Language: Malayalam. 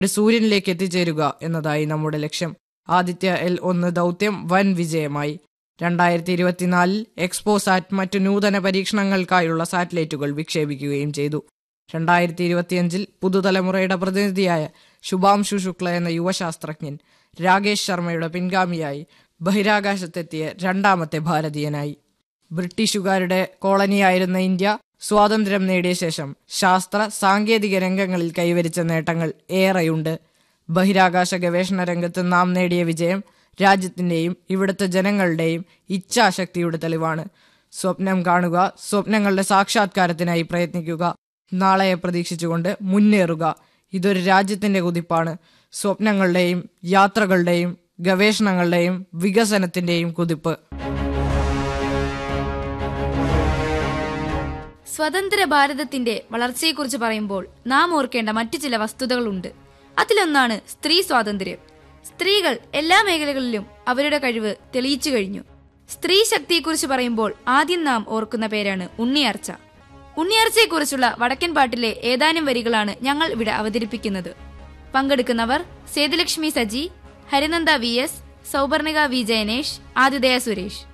ഒരു സൂര്യനിലേക്ക് എത്തിച്ചേരുക എന്നതായി നമ്മുടെ ലക്ഷ്യം ആദിത്യ എൽ ഒന്ന് ദൗത്യം വൻ വിജയമായി രണ്ടായിരത്തി ഇരുപത്തിനാലിൽ എക്സ്പോസാറ്റ് മറ്റു നൂതന പരീക്ഷണങ്ങൾക്കായുള്ള സാറ്റലൈറ്റുകൾ വിക്ഷേപിക്കുകയും ചെയ്തു രണ്ടായിരത്തി ഇരുപത്തിയഞ്ചിൽ പുതുതലമുറയുടെ പ്രതിനിധിയായ ശുഭാംശു ശുക്ല എന്ന യുവശാസ്ത്രജ്ഞൻ രാകേഷ് ശർമ്മയുടെ പിൻഗാമിയായി ബഹിരാകാശത്തെത്തിയ രണ്ടാമത്തെ ഭാരതീയനായി ബ്രിട്ടീഷുകാരുടെ കോളനിയായിരുന്ന ഇന്ത്യ സ്വാതന്ത്ര്യം നേടിയ ശേഷം ശാസ്ത്ര സാങ്കേതിക രംഗങ്ങളിൽ കൈവരിച്ച നേട്ടങ്ങൾ ഏറെയുണ്ട് ബഹിരാകാശ ഗവേഷണ രംഗത്ത് നാം നേടിയ വിജയം രാജ്യത്തിന്റെയും ഇവിടുത്തെ ജനങ്ങളുടെയും ഇച്ഛാശക്തിയുടെ തെളിവാണ് സ്വപ്നം കാണുക സ്വപ്നങ്ങളുടെ സാക്ഷാത്കാരത്തിനായി പ്രയത്നിക്കുക നാളെയെ പ്രതീക്ഷിച്ചുകൊണ്ട് മുന്നേറുക ഇതൊരു രാജ്യത്തിന്റെ കുതിപ്പാണ് സ്വപ്നങ്ങളുടെയും യാത്രകളുടെയും ഗവേഷണങ്ങളുടെയും വികസനത്തിന്റെയും കുതിപ്പ് സ്വതന്ത്ര ഭാരതത്തിന്റെ വളർച്ചയെക്കുറിച്ച് പറയുമ്പോൾ നാം ഓർക്കേണ്ട മറ്റു ചില വസ്തുതകളുണ്ട് അതിലൊന്നാണ് സ്ത്രീ സ്വാതന്ത്ര്യം സ്ത്രീകൾ എല്ലാ മേഖലകളിലും അവരുടെ കഴിവ് തെളിയിച്ചു കഴിഞ്ഞു സ്ത്രീ ശക്തിയെക്കുറിച്ച് പറയുമ്പോൾ ആദ്യം നാം ഓർക്കുന്ന പേരാണ് ഉണ്ണിയാർച്ച ഉണ്ണിയാർച്ചയെക്കുറിച്ചുള്ള വടക്കൻ പാട്ടിലെ ഏതാനും വരികളാണ് ഞങ്ങൾ ഇവിടെ അവതരിപ്പിക്കുന്നത് പങ്കെടുക്കുന്നവർ Sethulakshmi Saji Harinanda V S Souparnika V Jayanesh Athitheya Suresh